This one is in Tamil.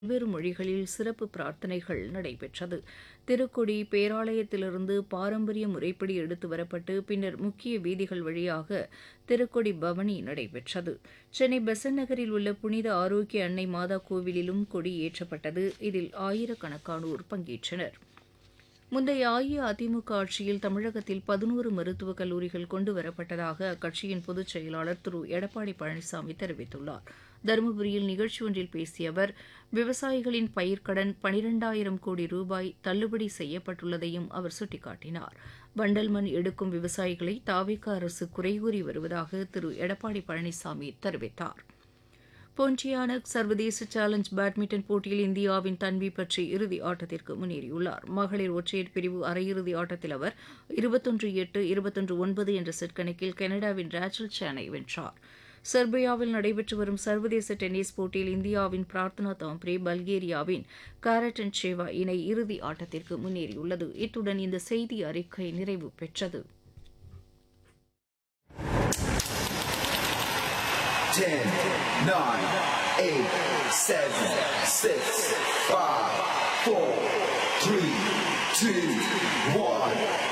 பல்வேறு மொழிகளில் சிறப்பு பிரார்த்தனைகள் நடைபெற்றது திருக்கொடி பேராலயத்திலிருந்து பாரம்பரிய முறைப்படி எடுத்து வரப்பட்டு பின்னர் முக்கிய வீதிகள் வழியாக திருக்கொடி பவனி நடைபெற்றது சென்னை பெசன்ட் நகரில் உள்ள புனித ஆரோக்கிய அன்னை மாதா கோவிலிலும் கொடி ஏற்றப்பட்டது இதில் ஆயிரக்கணக்கானோர் பங்கேற்றனர் முந்தைய அஇஅதிமுக ஆட்சியில் தமிழகத்தில் பதினோரு மருத்துவக் கல்லூரிகள் கொண்டு வரப்பட்டதாக அக்கட்சியின் பொதுச் செயலாளர் திரு எடப்பாடி பழனிசாமி தெரிவித்துள்ளார் தருமபுரியில் நிகழ்ச்சி ஒன்றில் பேசிய அவர் விவசாயிகளின் பயிர்க்கடன் பனிரெண்டாயிரம் கோடி ரூபாய் தள்ளுபடி செய்யப்பட்டுள்ளதையும் அவர் சுட்டிக்காட்டினார் வண்டல் மண் எடுக்கும் விவசாயிகளை தாவிக அரசு குறைகூறி வருவதாக திரு எடப்பாடி பழனிசாமி தெரிவித்தார் போன்டியானக் சர்வதேச சேலஞ்ச் பேட்மிண்டன் போட்டியில் இந்தியாவின் தன்வி பற்றி இறுதி ஆட்டத்திற்கு முன்னேறியுள்ளார் மகளிர் ஒற்றையர் பிரிவு அரையிறுதி ஆட்டத்தில் அவர் இருபத்தொன்று எட்டு இருபத்தொன்று ஒன்பது என்ற செட் கணக்கில் கனடாவின் ரேச்சல் சேனை வென்றார் செர்பியாவில் நடைபெற்று வரும் சர்வதேச டென்னிஸ் போட்டியில் இந்தியாவின் பிரார்த்தனா தாம்ப்ரே பல்கேரியாவின் காரட்டன் சேவா இணை இறுதி ஆட்டத்திற்கு முன்னேறியுள்ளது இத்துடன் இந்த செய்தி அறிக்கை நிறைவு பெற்றது 10, 9, 8, 7, 6, 5, 4, 3, 2, 1.